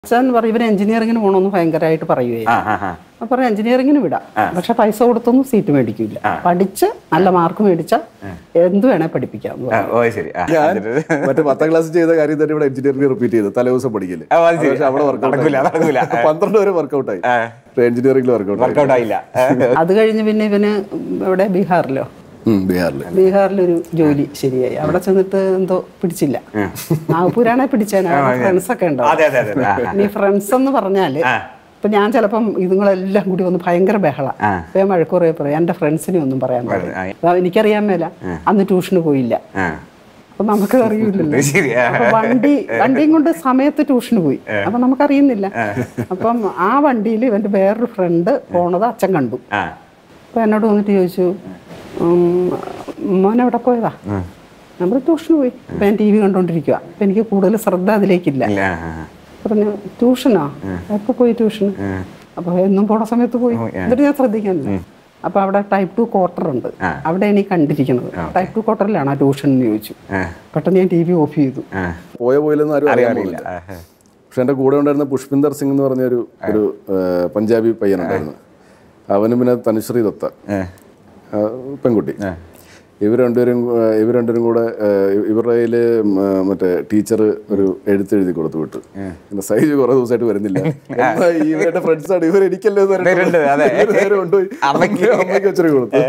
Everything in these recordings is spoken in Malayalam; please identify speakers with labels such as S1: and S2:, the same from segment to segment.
S1: അച്ഛൻ പറയും ഇവൻ എഞ്ചിനീയറിങ്ങിന് പോകണമെന്ന് ഭയങ്കരമായിട്ട് പറയുകയായിരുന്നു
S2: ആ ആ ആ
S1: അപ്പൊ പറഞ്ഞു എഞ്ചിനീയറിങ്ങിന് വിടാം പക്ഷെ പൈസ കൊടുത്തൊന്നും സീറ്റ് മേടിക്കില്ല പഠിച്ച് നല്ല മാർക്ക് മേടിച്ചാൽ എന്ത് വേണേ പഠിപ്പിക്കാം എന്ന്
S2: ആ,
S1: പറഞ്ഞു.
S2: ഓ ശരി ആ,
S3: ഞാൻ
S2: എന്നിട്ട്
S3: മറ്റേ പത്താം ക്ലാസ് ചെയ്ത കാര്യം തന്നെ ഇവിടെ എഞ്ചിനീയറിംഗ് റിപ്പീറ്റ് ചെയ്തു തലേദിവസം പഠിക്കല്
S2: ആ, അത് ശരി.
S3: പക്ഷെ അവിടെ
S2: നടക്കൂല, നടക്കൂല.
S3: വർക്കൗട്ട് പന്ത്രണ്ട് വരെ വർക്കൗട്ട് ആയി
S2: ആ.
S3: എഞ്ചിനീയറിംഗിൽ വർക്കൗട്ട്
S2: വർക്കൗട്ട് ആയില്ല ആ,
S1: അത് കഴിഞ്ഞ് പിന്നെ ഇവന് ഇവിടെ ബീഹാറിലോ
S3: ബീഹാറിൽ
S1: ബീഹാറിലൊരു ജോലി ശരിയായി അവിടെ ചെന്നിട്ട് എന്തോ പിടിച്ചില്ല നാഗ്പൂരാണെ പിടിച്ചേനെ ഫ്രണ്ട്സ് ഒക്കെ ഉണ്ടാവും
S2: അതെ അതെ അതെ ആ, ആ.
S1: ഇനി ഫ്രണ്ട്സ് എന്ന് പറഞ്ഞാല്
S2: ആ.
S1: ഇപ്പൊ ഞാൻ ചിലപ്പം ഇതുങ്ങളെല്ലാം കൂടി ഒന്ന് ഭയങ്കര ബഹള
S2: ആ.
S1: അപ്പൊ ഞാൻ മഴക്കുറേ പറയും എന്റെ ഫ്രണ്ട്സിനെ ഒന്നും പറയാൻ പാടില്ല
S2: ആ.
S1: അപ്പൊ എനിക്കറിയാൻ മേല അന്ന് ട്യൂഷന് പോയില്ല
S2: ആ.
S1: അപ്പൊ നമുക്ക് അറിയില്ലല്ലോ
S2: അത് ശരി ആ.
S1: അപ്പൊ വണ്ടി വണ്ടിയും കൊണ്ട് സമയത്ത് ട്യൂഷന് പോയി അപ്പൊ നമുക്കറിയുന്നില്ല അപ്പം ആ വണ്ടിയിൽ ഇവന്റെ വേറൊരു ഫ്രണ്ട് പോണത് അച്ഛൻ കണ്ടു
S2: ആ.
S1: അപ്പൊ എന്നോട് വന്നിട്ട് ചോദിച്ചു ഉം, മോൻ എവിടെ പോയതാ നമ്മൾ ട്യൂഷന് പോയി അപ്പൊ ഞാൻ ടി വി കണ്ടോണ്ടിരിക്കുക അപ്പൊ എനിക്ക് കൂടുതൽ ശ്രദ്ധ അതിലേക്കില്ല
S2: ഇല്ല ആ, ആ.
S1: പറഞ്ഞു ട്യൂഷനാ എപ്പോ പോയി ട്യൂഷന് അപ്പൊ എന്നും പോണ സമയത്ത് പോയി എന്നിട്ട് ഞാൻ ശ്രദ്ധിക്കാനില്ല അപ്പൊ അവിടെ ടൈപ്പ് ടു ക്വാർട്ടർ ഉണ്ട് അവിടെയാണ് ഈ കണ്ടിരിക്കുന്നത് ടൈപ്പ് ടു ക്വാർട്ടറിലാണ് ആ ട്യൂഷൻ എന്ന് ചോദിച്ചു
S2: ആ.
S1: പെട്ടെന്ന് ഞാൻ ടി വി ഓഫ് ചെയ്തു
S2: ആ.
S3: പോയ പോയില്ലെന്ന് ആരും അറിയാൻ
S2: അറിയില്ല
S3: പോകുന്നില്ല
S2: ആ, ആ.
S3: പക്ഷെ എൻ്റെ കൂടെ ഉണ്ടായിരുന്ന പുഷ്പിന്ദർ സിംഗ് എന്ന് പറഞ്ഞ ഒരു ഒരു ആ, പഞ്ചാബി പയ്യനുണ്ടായിരുന്നു അവനും പിന്നെ തനുശ്രീ ദത്ത
S2: ആ.
S3: ആ, പെൺകുട്ടി ഇവർ രണ്ടുപേരും ആ, ഇവർ രണ്ടുപേരും കൂടെ ആ, ഇവരുടെ കയ്യിൽ മറ്റേ ടീച്ചർ ഒരു എഴുത്തെഴുതി കൊടുത്തു വിട്ടു പിന്നെ സൈജ് കുറെ ദിവസമായിട്ട് വരുന്നില്ല എന്നാ ഇവരുടെ ഫ്രണ്ട്സാണ് ഇവർ എനിക്കല്ലേ എന്ന് പറഞ്ഞിട്ട്
S2: ഇവരുണ്ട്, അതെ.
S3: ഇവര് നേരെ കൊണ്ടുപോയി
S2: അമ്മയ്ക്ക്.
S3: അമ്മയ്ക്ക് വെച്ചൊരു കൊടുത്തു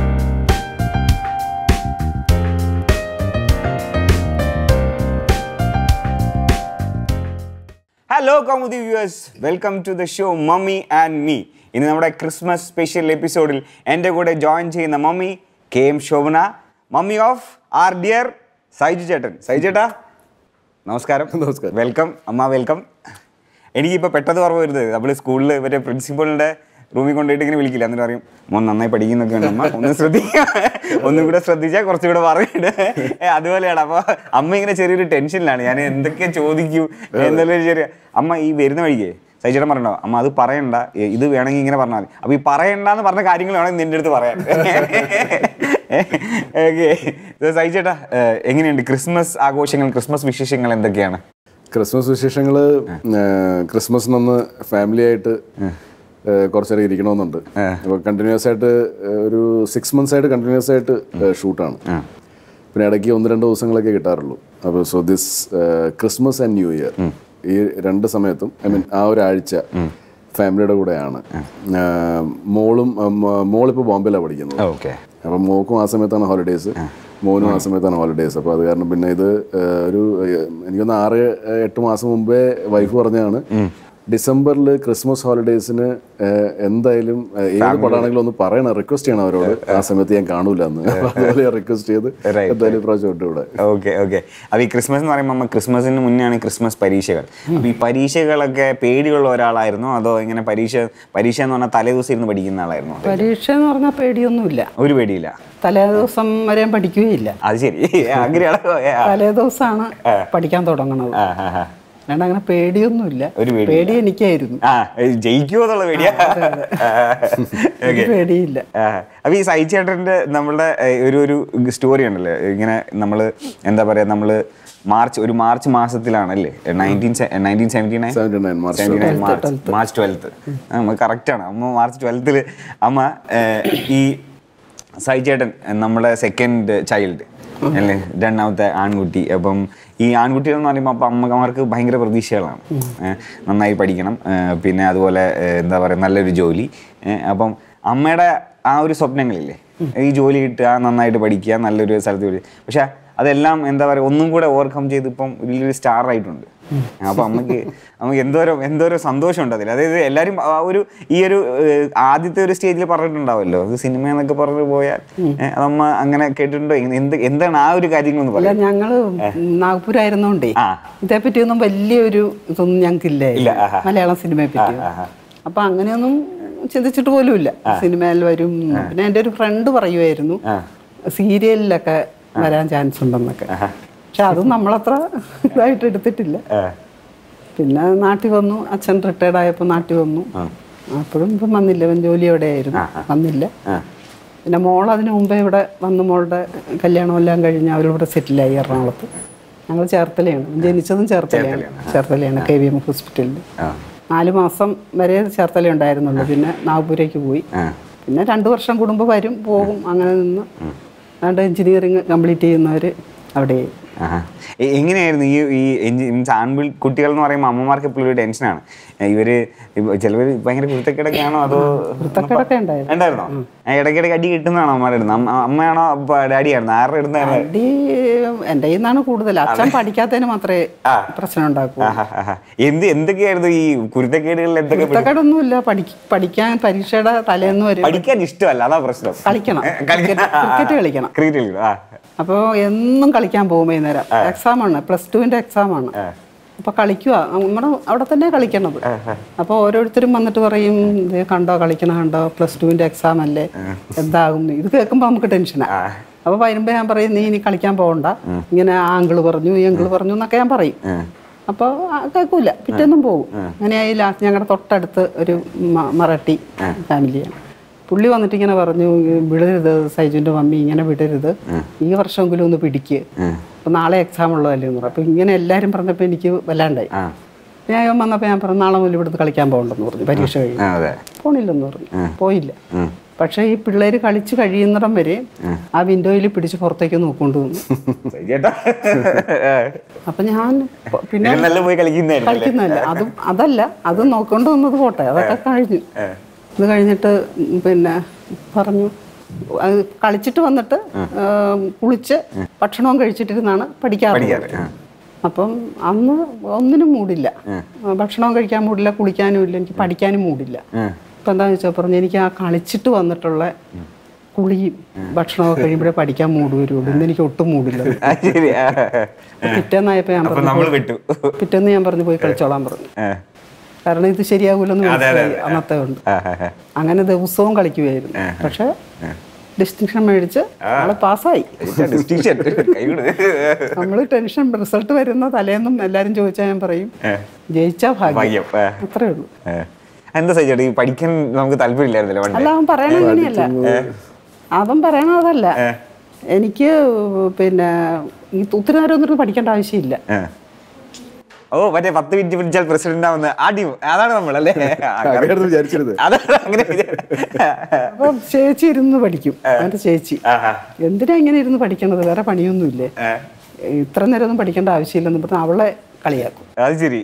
S2: hello Kaumudi viewers welcome to the show mummy and me ഇന്ന് നമ്മുടെ ക്രിസ്മസ് സ്പെഷ്യൽ എപ്പിസോഡിൽ എൻ്റെ കൂടെ ജോയിൻ ചെയ്യുന്ന mummy K M Shobhana mummy of our dear Saiju ചേട്ടൻ സൈജു ചേട്ടാ നമസ്കാരം
S3: നമസ്കാരം.
S2: വെൽക്കം അമ്മ വെൽക്കം എനിക്കിപ്പോൾ പെട്ടെന്ന് ഓർമ്മ വരുന്നത് നമ്മൾ സ്കൂളിൽ മറ്റേ പ്രിൻസിപ്പളിൻ്റെ റൂമിൽ കൊണ്ടുപോയിട്ട് ഇങ്ങനെ വിളിക്കില്ല എന്നിട്ട് പറയും മോൻ നന്നായി പഠിക്കുന്നൊക്കെ ഉണ്ട് അമ്മ ഒന്ന് ശ്രദ്ധിക്കുക ഒന്നും കൂടെ ശ്രദ്ധിച്ചാൽ കുറച്ചുകൂടെ പറഞ്ഞിട്ട് അതുപോലെയാണ് അപ്പോൾ അമ്മ ഇങ്ങനെ ചെറിയൊരു ടെൻഷനിലാണ് ഞാൻ എന്തൊക്കെ ചോദിക്കും എന്തെല്ലാം ചെറിയ അമ്മ ഈ വരുന്ന വഴിക്ക് സൈചേട്ടൻ പറഞ്ഞോ അമ്മ അത് പറയണ്ട ഏ, ഇത് വേണമെങ്കിൽ ഇങ്ങനെ പറഞ്ഞാൽ മതി അപ്പോൾ ഈ പറയണ്ടെന്ന് പറഞ്ഞ കാര്യങ്ങൾ വേണമെങ്കിൽ നിൻ്റെ അടുത്ത് പറയാൻ ഓക്കെ സൈചേട്ടാ എങ്ങനെയുണ്ട് ക്രിസ്മസ് ആഘോഷങ്ങൾ ക്രിസ്മസ് വിശേഷങ്ങൾ എന്തൊക്കെയാണ്
S3: ക്രിസ്മസ് വിശേഷങ്ങൾ ക്രിസ്മസിനൊന്ന് ഫാമിലി ആയിട്ട് ഏഹ്, കുറച്ചേരം ഇരിക്കണമെന്നുണ്ട് അപ്പോൾ കണ്ടിന്യൂസ് ആയിട്ട് ഏഹ്, ഒരു സിക്സ് മന്ത്സ് ആയിട്ട് കണ്ടിന്യൂസ് ആയിട്ട് ഷൂട്ടാണ് പിന്നെ ഇടയ്ക്ക് ഒന്ന് രണ്ട് ദിവസങ്ങളൊക്കെ കിട്ടാറുള്ളൂ അപ്പോൾ so this Christmas and new year ഈ രണ്ട് സമയത്തും ഐ മീൻ ആ ഒരാഴ്ച ഫാമിലിയുടെ കൂടെയാണ് ഏഹ്, മോളും മ- മോളിപ്പോൾ ബോംബെയിലാണ് പഠിക്കുന്നത്
S2: ഓക്കെ
S3: അപ്പം മോക്കും ആ സമയത്താണ് ഹോളിഡേയ്സ് മോനും ആ സമയത്താണ് ഹോളിഡേയ്സ് അപ്പോൾ അത് കാരണം പിന്നെ ഇത് ഏഹ്, ഒരു ഏഹ്, എനിക്കൊന്ന് ആറ് ഏഹ്, എട്ട് മാസം മുമ്പേ വൈഫ് പറഞ്ഞതാണ് ഡിസംബറിൽ ക്രിസ്മസ് ഹോളിഡേയ്സിന് ഏഹ്, എന്തായാലും ഏഹ്, ഏത് പടമാണെങ്കിലും ഒന്ന് പറയണം റിക്വസ്റ്റ് ചെയ്യണം അവരോട് ആ സമയത്ത് ഞാൻ കാണൂല എന്ന് അപ്പോൾ അതുപോലെ റിക്വസ്റ്റ് ചെയ്ത്
S2: Right,
S3: എന്തായാലും ഇപ്രാവശ്യം ഉണ്ട് ഇവിടെ
S2: ഓക്കെ ഓക്കെ അപ്പോൾ ഈ ക്രിസ്മസ് എന്ന് പറയുമ്പോൾ നമ്മൾ ക്രിസ്മസിന് മുന്നെയാണ് ക്രിസ്മസ് പരീക്ഷകൾ അപ്പോൾ ഈ പരീക്ഷകളൊക്കെ പേടിയുള്ള ഒരാളായിരുന്നോ അതോ ഇങ്ങനെ പരീക്ഷ പരീക്ഷ എന്ന് പറഞ്ഞാൽ തലേ ദിവസം ഇരുന്ന് പഠിക്കുന്ന ആളായിരുന്നോ
S1: പരീക്ഷ എന്ന് പറഞ്ഞാൽ പേടിയൊന്നുമില്ല
S2: ഒരു പേടിയില്ല
S1: തലേ ദിവസം വരെ ഞാൻ പഠിക്കുകയില്ല
S2: അത് ശരി അങ്ങനെയാണ് ആ,
S1: തലേ ദിവസമാണ് പഠിക്കാൻ തുടങ്ങണത്
S2: ആ, ആ, ആ.
S1: അല്ലാണ്ട് അങ്ങനെ പേടിയൊന്നുമില്ല
S2: ഒരു പേടിയില്ല.
S1: പേടി എനിക്കായിരുന്നു
S2: ആ ജയിക്കുമോ എന്നുള്ള പേടിയാ
S1: എനിക്ക് പേടിയില്ല
S2: ആ, അപ്പൊ ഈ സൈചേട്ടന്റെ നമ്മളുടെ ഏ, ഒരു ഒരു സ്റ്റോറി ഉണ്ടല്ലേ ഇങ്ങനെ നമ്മള് എന്താ പറയാ നമ്മള് മാർച്ച് ഒരു മാർച്ച് മാസത്തിലാണല്ലേ nineteen nineteen seventy nine
S3: seventy nine March
S2: seventy nine March March twelfth നമ്മൾ കറക്റ്റാണ് അമ്മ മാർച്ച് ട്വൽത്തിൽ അമ്മ ഏ, ഈ സൈചേട്ടൻ നമ്മുടെ സെക്കൻഡ് ചൈൽഡ് അല്ലേ രണ്ടാമത്തെ ആൺകുട്ടി അപ്പം ഈ ആൺകുട്ടികൾ എന്ന് പറയുമ്പോൾ അപ്പം അമ്മമാർക്ക് ഭയങ്കര പ്രതീക്ഷകളാണ് ഏ, നന്നായി പഠിക്കണം ഏ, പിന്നെ അതുപോലെ ഏ, എന്താ പറയുക നല്ലൊരു ജോലി ഏ, അപ്പം അമ്മയുടെ ആ ഒരു സ്വപ്നങ്ങളില്ലേ ഈ ജോലി കിട്ടുക നന്നായിട്ട് പഠിക്കുക നല്ലൊരു സ്ഥലത്ത് ജോലി പക്ഷെ അതെല്ലാം എന്താ പറയുക ഒന്നും കൂടെ ഓവർകം ചെയ്ത് ഇപ്പം വലിയൊരു സ്റ്റാർ ആയിട്ടുണ്ട് അപ്പൊ അമ്മക്ക് നമുക്ക് എന്തോരം എന്തോരം സന്തോഷമുണ്ട് അതിൽ അതായത് എല്ലാരും ആ ഒരു ഈ ഒരു ഏഹ്, ആദ്യത്തെ ഒരു സ്റ്റേജിൽ പറഞ്ഞിട്ടുണ്ടാവല്ലോ ഇത് സിനിമ എന്നൊക്കെ പറഞ്ഞു പോയാൽ ഏഹ്, അതമ്മ അങ്ങനെ കേട്ടിട്ടുണ്ടോ എങ്ങ- എന്ത് എന്താണ് ആ ഒരു കാര്യങ്ങളെന്ന്
S1: അല്ല
S2: പറയാം
S1: ഞങ്ങള് നാഗ്പൂരായിരുന്നോണ്ടേ
S2: ആ.
S1: ഇതേപ്പറ്റിയൊന്നും വലിയൊരു ഇതൊന്നും ഞങ്ങൾക്കില്ലേ
S2: ഇല്ല, ആഹാ.
S1: മലയാളം സിനിമയെ പറ്റി അപ്പൊ അങ്ങനെയൊന്നും ചിന്തിച്ചിട്ട് പോലുമില്ല സിനിമയിൽ വരും പിന്നെ എൻ്റെ ഒരു ഫ്രണ്ട് പറയുമായിരുന്നു സീരിയലിലൊക്കെ വരാൻ ചാൻസ് ഉണ്ടെന്നൊക്കെ പക്ഷെ അത് നമ്മളത്ര ഇതായിട്ട് എടുത്തിട്ടില്ല പിന്നെ നാട്ടിൽ വന്നു അച്ഛൻ റിട്ടയർഡ് ആയപ്പോൾ നാട്ടിൽ വന്നു അപ്പോഴും ഇപ്പം വന്നില്ല ഇവൻ ജോലി എവിടെയായിരുന്നു വന്നില്ല പിന്നെ മോൾ അതിന് മുമ്പേ ഇവിടെ വന്ന് മോളുടെ കല്യാണം എല്ലാം കഴിഞ്ഞ് അവരിവിടെ സെറ്റിലായി എറണാകുളത്ത് ഞങ്ങൾ ചേർത്തലയാണ് ജനിച്ചതും ചേർത്തലയാണ് ചേർത്തലയാണ് കെ വി എം ഹോസ്പിറ്റലിൽ
S2: ആ
S1: നാല് മാസം വരെ ചേർത്തല ഉണ്ടായിരുന്നുള്ളൂ പിന്നെ നാഗ്പൂരേക്ക് പോയി
S2: ആ
S1: പിന്നെ രണ്ട് വർഷം കൂടുമ്പോൾ വരും പോകും അങ്ങനെ നിന്ന് അതുകൊണ്ട് എഞ്ചിനീയറിങ് കംപ്ലീറ്റ് ചെയ്യുന്നവർ അവിടെ
S2: ആഹാ. എ- എങ്ങനെയായിരുന്നു ഈ ഈ എഞ്ചി മീൻസ് ആൺപിൾ കുട്ടികൾ എന്ന് പറയുമ്പോൾ അമ്മമാർക്ക് എപ്പോഴും ഒരു ടെൻഷനാണ് ഇവര് ചിലവർ ഭയങ്കര കുരുത്തക്കേടൊക്കെയാണോ അതോ
S1: വൃത്തക്കേടൊക്കെ ഉണ്ടായിരുന്നു
S2: ഉണ്ടായിരുന്നോ ആ, ഇടയ്ക്കിടയ്ക്ക് അടി കിട്ടുന്നതാണോ അമ്മയുടെ അടുത്ത് അമ്മ അമ്മയാണോ ഡാഡിയായിരുന്നോ ആരുടെ അടുത്തായിരുന്നു
S1: അടി എൻ്റെ കയ്യിൽ നിന്നാണ് കൂടുതൽ അച്ഛൻ പഠിക്കാത്തതിന് മാത്രമേ പ്രശ്നം ഉണ്ടാക്കൂ
S2: ആഹാ, ആഹാ. എന്ത് എന്തൊക്കെയായിരുന്നു ഈ കുരുത്തക്കേടുകളിൽ എന്തൊക്കെ പിടി-
S1: വൃത്തക്കേടൊന്നുമില്ല പഠി പഠിക്കാൻ പരീക്ഷയുടെ തലേന്ന് വരും
S2: പഠിക്കാൻ ഇഷ്ടമല്ല അതാ പ്രശ്നം
S1: കളിക്കണം
S2: ഏ, കളിക്കാൻ-
S1: ക്രിക്കറ്റ് ക്രിക്കറ്റ് കളിക്കണം
S2: ക്രിക്കറ്റ് കളിക്കണം ആ
S1: അപ്പോൾ എന്നും കളിക്കാൻ പോകും വൈകുന്നേരം എക്സാമാണ് പ്ലസ് ടുവിൻ്റെ എക്സാമാണ് അപ്പോൾ കളിക്കുക നമ്മുടെ അവിടെ തന്നെ കളിക്കണത് അപ്പോൾ ഓരോരുത്തരും വന്നിട്ട് പറയും ഇത് കണ്ടോ കളിക്കണ കണ്ടോ പ്ലസ് ടുവിൻ്റെ എക്സാം അല്ലേ എന്താകും ഇത് കേൾക്കുമ്പോൾ നമുക്ക് ടെൻഷനാണ് അപ്പോൾ വരുമ്പോൾ ഞാൻ പറയും നീ ഇനി കളിക്കാൻ പോകണ്ട ഇങ്ങനെ ആ അങ്കിള് പറഞ്ഞു ഈ അങ്കിള് പറഞ്ഞു എന്നൊക്കെ ഞാൻ പറയും അപ്പോൾ കേൾക്കൂല പിറ്റേന്നും പോകും അങ്ങനെയായി ലാസ്റ്റ് ഞങ്ങളുടെ തൊട്ടടുത്ത് ഒരു മ- മറാഠി ഫാമിലിയാണ് പുള്ളി വന്നിട്ട് ഇങ്ങനെ പറഞ്ഞു "ഈ വിടരുത് സൈജുവിൻ്റെ മമ്മി ഇങ്ങനെ വിടരുത് ഈ വർഷമെങ്കിലും ഒന്ന് പിടിക്ക് അപ്പം നാളെ എക്സാം ഉള്ളതല്ലേ എന്ന് പറഞ്ഞു അപ്പം ഇങ്ങനെ എല്ലാവരും പറഞ്ഞപ്പോൾ എനിക്ക് വല്ലാണ്ടായി
S2: ആ
S1: ഞാൻ ഇവൻ വന്നപ്പോൾ ഞാൻ പറഞ്ഞു നാളെ മുതൽ ഇവിടുന്ന് കളിക്കാൻ പോകണ്ടെന്ന് പറഞ്ഞു പരീക്ഷ കഴിഞ്ഞു
S2: ആ, അതെ
S1: പോണില്ലെന്ന് പറഞ്ഞു പോയില്ല പക്ഷേ ഈ പിള്ളേർ കളിച്ച് കഴിയുന്നിടം വരെ ആ വിൻഡോയിൽ പിടിച്ച് പുറത്തേക്ക് നോക്കൊണ്ട് നിന്നു
S2: ചേട്ടാ
S1: അപ്പം ഞാൻ പ- പിന്നെ
S2: നിങ്ങൾ നല്ല പോയി കളിക്കുന്നതായിരുന്നു
S1: കളിക്കുന്നതല്ല അതും അതല്ല അത് നോക്കൊണ്ട് വന്നത് പോട്ടെ അതൊക്കെ കഴിഞ്ഞു ഇത് കഴിഞ്ഞിട്ട് പിന്നെ പറഞ്ഞു അത് കളിച്ചിട്ട് വന്നിട്ട് ഏം, കുളിച്ച് ഭക്ഷണവും കഴിച്ചിട്ടിരുന്നാണ് പഠിക്കാറുള്ളത്
S2: പഠിക്കാറ്, ആ.
S1: അപ്പം അന്ന് ഒന്നിനും മൂടില്ല ഭക്ഷണവും കഴിക്കാൻ മൂടില്ല കുളിക്കാനും ഇല്ല എനിക്ക് പഠിക്കാനും മൂടില്ല ഇപ്പം എന്താണെന്ന് വെച്ചാൽ പറഞ്ഞു എനിക്ക് ആ കളിച്ചിട്ട് വന്നിട്ടുള്ള കുളിയും ഭക്ഷണമൊക്കെ കഴിയുമ്പോഴേ പഠിക്കാൻ മൂട് വരുള്ളൂ ഇന്ന് എനിക്ക് ഒട്ടും മൂടില്ല
S2: ആ, ശരി ആ,
S1: പിറ്റേന്നായപ്പോൾ ഞാൻ
S2: അപ്പൊ
S1: പറഞ്ഞു
S2: നമ്മൾ വിട്ടു
S1: പിറ്റേന്ന് ഞാൻ പറഞ്ഞു പോയി കളിച്ചോളാൻ പറഞ്ഞു
S2: ആ,
S1: കാരണം ഇത് ശരിയാകൂലെന്ന് മനസ്സിലായി അന്നത്തെ കൊണ്ട്
S2: ആ, ആ, ആ.
S1: അങ്ങനെ ദിവസവും കളിക്കുമായിരുന്നു പക്ഷെ ഡിസ്റ്റിങ്ഷൻ മേടിച്ച് ആള് പാസ്സായി
S2: ചേട്ടാ, distinction. കൈ വിട്.
S1: നമ്മൾ ടെൻഷൻ റിസൾട്ട് വരുന്ന തലേന്നും എല്ലാരും ചോദിച്ചാൽ ഞാൻ പറയും ജയിച്ചാ ഭാഗ്യം
S2: ഭാഗ്യം ആ,
S1: അത്രേ ഉള്ളൂ
S2: ആ. എന്താ സഹിച്ചേട്ടാ ഈ പഠിക്കാൻ നമുക്ക് താല്പര്യമില്ലായിരുന്നല്ലോ പണ്ട്
S1: അല്ല അവൻ പറയണ അങ്ങനെയല്ല അവൻ പറയണ അതല്ല എനിക്ക് പിന്നെ ഈ ഒത്തിരി നേരം ഒന്നും പഠിക്കേണ്ട ആവശ്യമില്ല
S2: ആ. ഓ മറ്റേ പത്ത് മിനിറ്റ് പിടിച്ചാൽ പ്രസിഡന്റ് ആവുന്ന അടി അതാണ് നമ്മളല്ലേ ആ,
S3: അങ്ങനെയായിരുന്നു വിചാരിച്ചിരുന്നത്
S2: അതാണ് അങ്ങനെ വിചാ-
S1: അപ്പൊ ചേച്ചി ഇരുന്ന് പഠിക്കും അവന്റെ ചേച്ചി
S2: ആഹാ.
S1: എന്തിനാ ഇങ്ങനെ ഇരുന്ന് പഠിക്കണത് വേറെ പണിയൊന്നുമില്ലേ
S2: ആ.
S1: ഇത്ര നേരം ഒന്നും പഠിക്കേണ്ട ആവശ്യമില്ലെന്ന് പറഞ്ഞ് അവളെ കളിയാക്കും
S2: അത് ശരി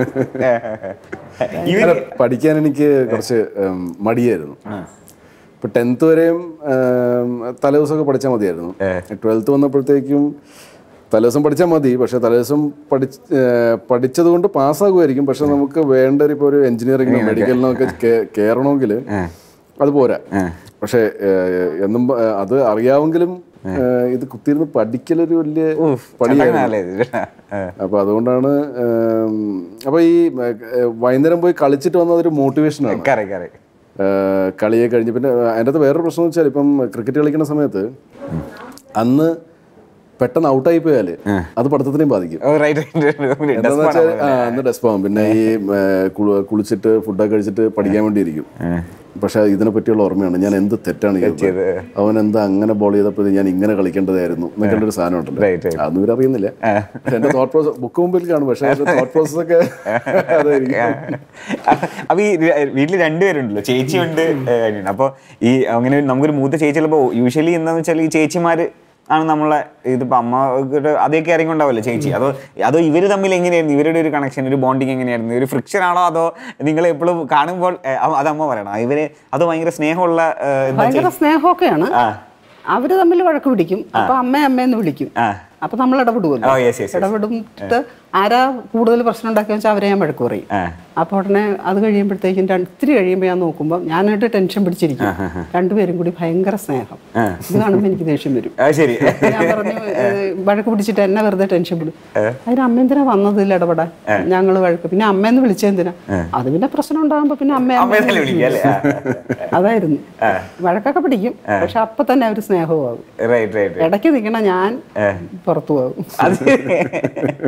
S2: ഇവര്
S3: അല്ല, പഠിക്കാൻ എനിക്ക് കുറച്ച് ഉം, മടിയായിരുന്നു ഇപ്പൊ ടെൻത്ത് വരെയും ഉം, തലേദിവസമൊക്കെ പഠിച്ചാൽ മതിയായിരുന്നു ട്വൽത്ത് വന്നപ്പോഴത്തേക്കും തലേദിവസം പഠിച്ചാൽ മതി പക്ഷെ തലേദിവസം പഠിച്ച് ഏർ, പഠിച്ചത് കൊണ്ട് പാസ്സാകുമായിരിക്കും പക്ഷെ നമുക്ക് വേണ്ട ഒരു- ഇപ്പൊ ഒരു എഞ്ചിനീയറിംഗിനോ മെഡിക്കലിനോ ഒക്കെ കേ- കയറണമെങ്കിൽ അത് പോരാ പക്ഷെ ഏർ, എന്നും പ- അത് അറിയാമെങ്കിലും ഏർ, ഇത് കുത്തിയിരുന്ന് പഠിക്കലൊരു വലിയ പണിയായിരുന്നു
S2: ചട്ടങ്ങളല്ലേ ഇത്? ആ.
S3: അപ്പൊ അതുകൊണ്ടാണ് ഉം, അപ്പൊ ഈ ഏർ, വൈകുന്നേരം പോയി കളിച്ചിട്ട് വന്നത് ഒരു മോട്ടിവേഷനാണ്
S2: കറക്റ്റ് കറക്റ്റ്
S3: ഏഹ് കളിയെ കഴിഞ്ഞ് പിന്നെ അതിൻ്റെ അകത്ത് വേറൊരു പ്രശ്നം എന്ന് വെച്ചാൽ ഇപ്പം ക്രിക്കറ്റ് കളിക്കുന്ന സമയത്ത് അന്ന് പെട്ടെന്ന് ഔട്ടായി പോയാൽ അത് പഠിത്തത്തിനെയും ബാധിക്കും
S2: ഓ റൈറ്റ് റൈറ്റ്
S3: എന്താന്ന് വെച്ചാൽ ആ അന്ന് ഡെസ്പ് ആവും പിന്നെ ഈ ഏഹ്, കുളി- കുളിച്ചിട്ട് ഫുഡൊക്കെ കഴിച്ചിട്ട് പഠിക്കാൻ വേണ്ടി ഇരിക്കും പക്ഷെ ഇതിനെ പറ്റിയുള്ള ഓർമ്മയാണ് ഞാൻ എന്ത് തെറ്റാണ് ചെയ്തത് അവൻ എന്താ അങ്ങനെ ബോൾ ചെയ്തപ്പോൾ ഞാൻ ഇങ്ങനെ കളിക്കേണ്ടതായിരുന്നു എന്നൊക്കെ ഒരു സാധനം ഉണ്ടല്ലോ
S2: Right, right.
S3: അതൊന്നും ഇവരറിയുന്നില്ല പക്ഷെ എന്റെ തോട്ട് പ്രോസസ് ബുക്ക് മുമ്പിൽ കാണും പക്ഷെ തോട്ട് പ്രോസസ് ഒക്കെ അതായിരിക്കും
S2: അപ്പൊ ഈ വീട്ടിൽ രണ്ടുപേരുണ്ടല്ലോ ചേച്ചിയുണ്ട് ഏഹ്, അനിയനും. അപ്പൊ ഈ അങ്ങനെ ഒരു- നമുക്കൊരു മൂത്ത ചേച്ചി ചിലപ്പോ യൂഷ്വലി എന്താന്ന് വെച്ചാൽ ഈ ചേച്ചിമാര് ആണ് നമ്മളെ ഇതിപ്പോ അമ്മ അതൊക്കെ ഇറങ്ങിണ്ടാവല്ലോ ചേച്ചി അതോ അതോ ഇവര് തമ്മിൽ എങ്ങനെയായിരുന്നു ഇവരുടെ ഒരു കണക്ഷൻ ഒരു ബോണ്ടിങ് എങ്ങനെയായിരുന്നു ഒരു ഫ്രിക്ഷൻ ആണോ അതോ നിങ്ങൾ എപ്പോഴും കാണുമ്പോൾ ഏഹ്, അ- അത് അമ്മ പറയണം ഇവര് അത് ഭയങ്കര സ്നേഹമുള്ള ഏഹ്, എന്താ
S1: ഭയങ്കര സ്നേഹമൊക്കെയാണ്
S2: ആ.
S1: അവര് തമ്മിൽ വഴക്ക് പിടിക്കും അപ്പൊ അമ്മ അമ്മയെന്ന് വിളിക്കും
S2: ആ.
S1: അപ്പൊ നമ്മൾ ഇടപെടുമല്ലോ
S2: ഓ യെസ് യെസ്
S1: ഇടപെടുന്നിട്ട് ആരാ കൂടുതൽ പ്രശ്നം ഉണ്ടാക്കിയ വെച്ചാൽ അവരെ ഞാൻ വഴക്ക് പറയും
S2: ആ.
S1: അപ്പോൾ ഉടനെ അത് കഴിയുമ്പോഴത്തേക്കും രണ്ട് ഇത്തിരി കഴിയുമ്പോൾ ഞാൻ നോക്കുമ്പോൾ ഞാനായിട്ട് ടെൻഷൻ പിടിച്ചിരിക്കും രണ്ടുപേരും കൂടി ഭയങ്കര സ്നേഹം ഇത് കാണുമ്പോൾ എനിക്ക് ദേഷ്യം വരും
S2: അത് ശരി
S1: ഞാൻ പറഞ്ഞു ഏഹ്, വഴക്ക് പിടിച്ചിട്ട് എന്നെ വെറുതെ ടെൻഷൻ വിടും അതിന് അമ്മ എന്തിനാ വന്നതില്ല ഇടപെടാൻ ഞങ്ങൾ വഴക്ക് പിന്നെ അമ്മയെന്ന് വിളിച്ചെന്തിനാ അത് പിന്നെ പ്രശ്നം ഉണ്ടാകുമ്പോ പിന്നെ അമ്മ
S2: അമ്മയെന്നല്ലേ വിളിക്കുക അല്ലേ
S1: അതായിരുന്നു വഴക്കൊക്കെ പിടിക്കും പക്ഷെ അപ്പൊ തന്നെ അവര് സ്നേഹവും ആകും
S2: റൈറ്റ് റൈറ്റ്
S1: ഇടയ്ക്ക് നിൽക്കണ ഞാൻ പുറത്തു പോകും
S2: അത് ആ,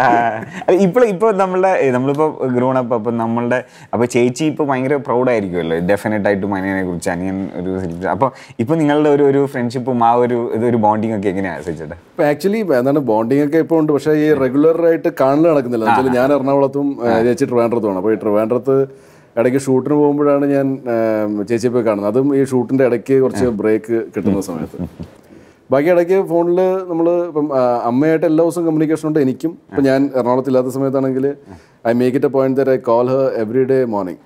S2: ഇപ്പോൾ ഇപ്പോൾ നമ്മളുടെ നമ്മളിപ്പോൾ ഗ്രോൺ അപ്പ് അപ്പം നമ്മളുടെ അപ്പോൾ ചേച്ചി ഇപ്പോൾ ഭയങ്കര പ്രൗഡ് ആയിരിക്കുമല്ലോ ഡെഫിനറ്റ് ആയിട്ടും അനിയനെ കുറിച്ച് അനിയൻ ഒരു അപ്പോൾ ഇപ്പോൾ നിങ്ങളുടെ ഒരു ഒരു ഫ്രണ്ട്ഷിപ്പും ആ ഒരു ഇതൊരു ബോണ്ടിങ് ഒക്കെ എങ്ങനെയാണ് സഹിച്ചേട്ടാ
S3: ഇപ്പൊ ആക്ച്വലി എന്താണ് ബോണ്ടിങ് ഒക്കെ ഇപ്പോൾ ഉണ്ട് പക്ഷേ ഈ റെഗുലർ ആയിട്ട് കാണൽ നടക്കുന്നില്ല എന്ന് വെച്ചാൽ ഞാൻ എറണാകുളത്തും ആ, ചേച്ചി ട്രിവാൻഡ്രത്തുമാണ് അപ്പോൾ ഈ ട്രിവാൻഡ്രത്ത് ഇടയ്ക്ക് ഷൂട്ടിന് പോകുമ്പോഴാണ് ഞാൻ ആ, ചേച്ചിയെ പോയി കാണുന്നത് അതും ഈ ഷൂട്ടിന്റെ ഇടയ്ക്ക് കുറച്ച് ബ്രേക്ക് കിട്ടുന്ന സമയത്ത് ബാക്കി ഇടയ്ക്ക് ഫോണിൽ നമ്മൾ ഇപ്പം ആ, അമ്മയായിട്ട് എല്ലാ ദിവസവും കമ്മ്യൂണിക്കേഷൻ ഉണ്ട് എനിക്കും ഇപ്പം ഞാൻ എറണാകുളത്ത് ഇല്ലാത്ത സമയത്താണെങ്കിൽ I make it a point that I call her every day morning